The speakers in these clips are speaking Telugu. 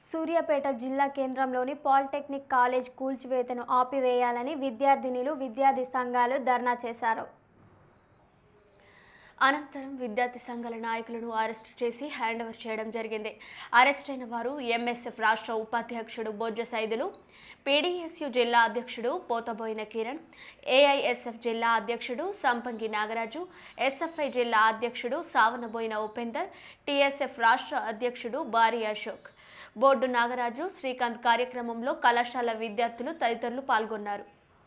సూర్యాపేట జిల్లా కేంద్రంలోని పాలిటెక్నిక్ కాలేజ్ కూల్చివేతను ఆపివేయాలని విద్యార్థినిలు విద్యార్థి సంఘాలు ధర్నా చేశారు అనంతరం విద్యార్థి సంఘాల నాయకులను అరెస్టు చేసి హ్యాండ్ ఓవర్ చేయడం జరిగింది అరెస్ట్ అయిన వారు ఎంఎస్ఎఫ్ రాష్ట్ర ఉపాధ్యక్షుడు బొజ్జ సైదులు పీడీఎస్యు జిల్లా అధ్యక్షుడు పోతబోయిన కిరణ్ ఏఐఎస్ఎఫ్ జిల్లా అధ్యక్షుడు సంపంగి నాగరాజు ఎస్ఎఫ్ఐ జిల్లా అధ్యక్షుడు సావనబోయిన ఉపేందర్ టీఎస్ఎఫ్ రాష్ట్ర అధ్యక్షుడు బారి అశోక్ బోర్డు నాగరాజు శ్రీకాంత్ కార్యక్రమంలో కళాశాల విద్యార్థులు తదితరులు పాల్గొన్నారు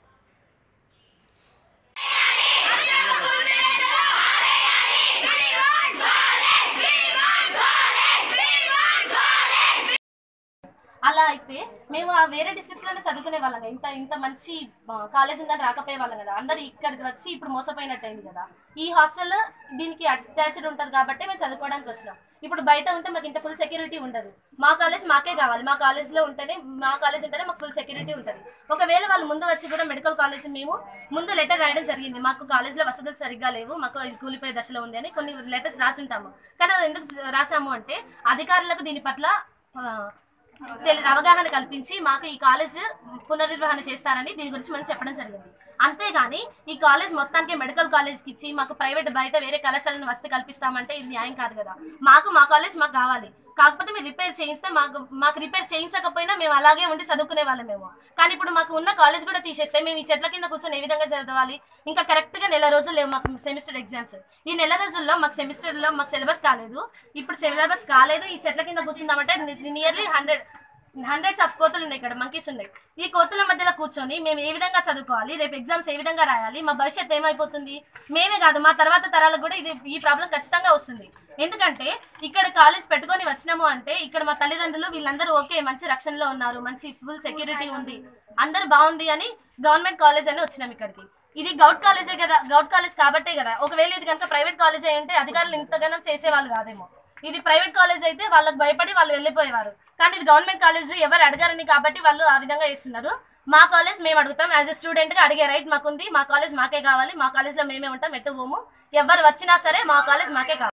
అలా అయితే మేము ఆ వేరే డిస్ట్రిక్ట్స్ లోనే చదువుకునే వాళ్ళం కదా. ఇంత ఇంత మంచి కాలేజ్ ఉందని రాకపోయే వాళ్ళం కదా అందరు ఇక్కడికి వచ్చి ఇప్పుడు మోసపోయినట్టు అయింది కదా ఈ హాస్టల్ దీనికి అటాచ్డ్ ఉంటది కాబట్టి మేము చదువుకోవడానికి వచ్చినాం ఇప్పుడు బయట ఉంటే మాకు ఇంత ఫుల్ సెక్యూరిటీ ఉండదు మా కాలేజ్ మాకే కావాలి మా కాలేజ్ లో ఉంటేనే మా కాలేజ్ ఉంటేనే మాకు ఫుల్ సెక్యూరిటీ ఉంటుంది ఒకవేళ వాళ్ళు ముందు వచ్చి కూడా మెడికల్ కాలేజ్ మేము ముందు లెటర్ రాయడం జరిగింది మాకు కాలేజ్ లో వసతులు సరిగ్గా లేవు మాకు ఇది కూలిపోయే దశలో ఉంది అని కొన్ని లెటర్స్ రాసి ఉంటాము కానీ అది ఎందుకు రాసాము అంటే అధికారులకు దీని పట్ల ఆ, తెలి అవగాహన కల్పించి మాకు ఈ కాలేజ్ పునర్నిర్వహణ చేస్తారని దీని గురించి మనం చెప్పడం జరిగింది అంతేగాని ఈ కాలేజ్ మొత్తానికి మెడికల్ కాలేజ్కి ఇచ్చి మాకు ప్రైవేట్ బయట వేరే కళాశాలను వసతి కల్పిస్తామంటే ఇది న్యాయం కాదు కదా మాకు మా కాలేజ్ మాకు కావాలి కాకపోతే మీరు రిపేర్ చేయిస్తే మాకు మాకు రిపేర్ చేయించకపోయినా మేము అలాగే ఉండి చదువుకునే వాళ్ళం మేము కానీ ఇప్పుడు మాకు ఉన్న కాలేజ్ కూడా తీసేస్తే మేము ఈ చెట్ల కింద కూర్చొని ఏ విధంగా చదవాలి ఇంకా కరెక్ట్ గా నెల రోజులు లేవు మాకు సెమిస్టర్ ఎగ్జామ్స్ ఈ నెల రోజుల్లో మాకు సెమిస్టర్ లో మాకు సిలబస్ కాలేదు ఇప్పుడు సిలబస్ కాలేదు ఈ చెట్ల కింద కూర్చుందామంటే నియర్లీ హండ్రెడ్ హండ్రెడ్స్ ఆఫ్ కోతులు ఉన్నాయి ఇక్కడ మంకీస్ ఉన్నాయి ఈ కోతుల మధ్యలో కూర్చొని మేము ఏ విధంగా చదువుకోవాలి రేపు ఎగ్జామ్స్ ఏ విధంగా రాయాలి మా భవిష్యత్తు ఏమైపోతుంది మేమే కాదు మా తర్వాత తరాలకు కూడా ఇది ఈ ప్రాబ్లం ఖచ్చితంగా వస్తుంది ఎందుకంటే ఇక్కడ కాలేజ్ పెట్టుకొని వచ్చినాము అంటే ఇక్కడ మా తల్లిదండ్రులు వీళ్ళందరూ ఓకే మంచి రక్షణలో ఉన్నారు మంచి ఫుల్ సెక్యూరిటీ ఉంది అందరు బాగుంది అని గవర్నమెంట్ కాలేజ్ అని వచ్చినాం ఇక్కడికి ఇది గౌట్ కాలేజే కదా గౌట్ కాలేజ్ కాబట్టే కదా ఒకవేళ ఇది కనుక ప్రైవేట్ కాలేజ్ అయి ఉంటే అధికారులు ఇంతగానో చేసేవాళ్ళు కాదేమో ఇది ప్రైవేట్ కాలేజ్ అయితే వాళ్ళకి భయపడి వాళ్ళు వెళ్ళిపోయేవారు కానీ ఇది గవర్నమెంట్ కాలేజ్ ఎవరు అడగారని కాబట్టి వాళ్ళు ఆ విధంగా చేస్తున్నారు మా కాలేజ్ మేము అడుగుతాం యాజ్ ఎ స్టూడెంట్ గా అడిగే రైట్ మాకుంది మా కాలేజ్ మాకే కావాలి మా కాలేజ్ లో మేమే ఉంటాం ఎటు పోము ఎవరు వచ్చినా సరే మా కాలేజ్ మాకే కావాలి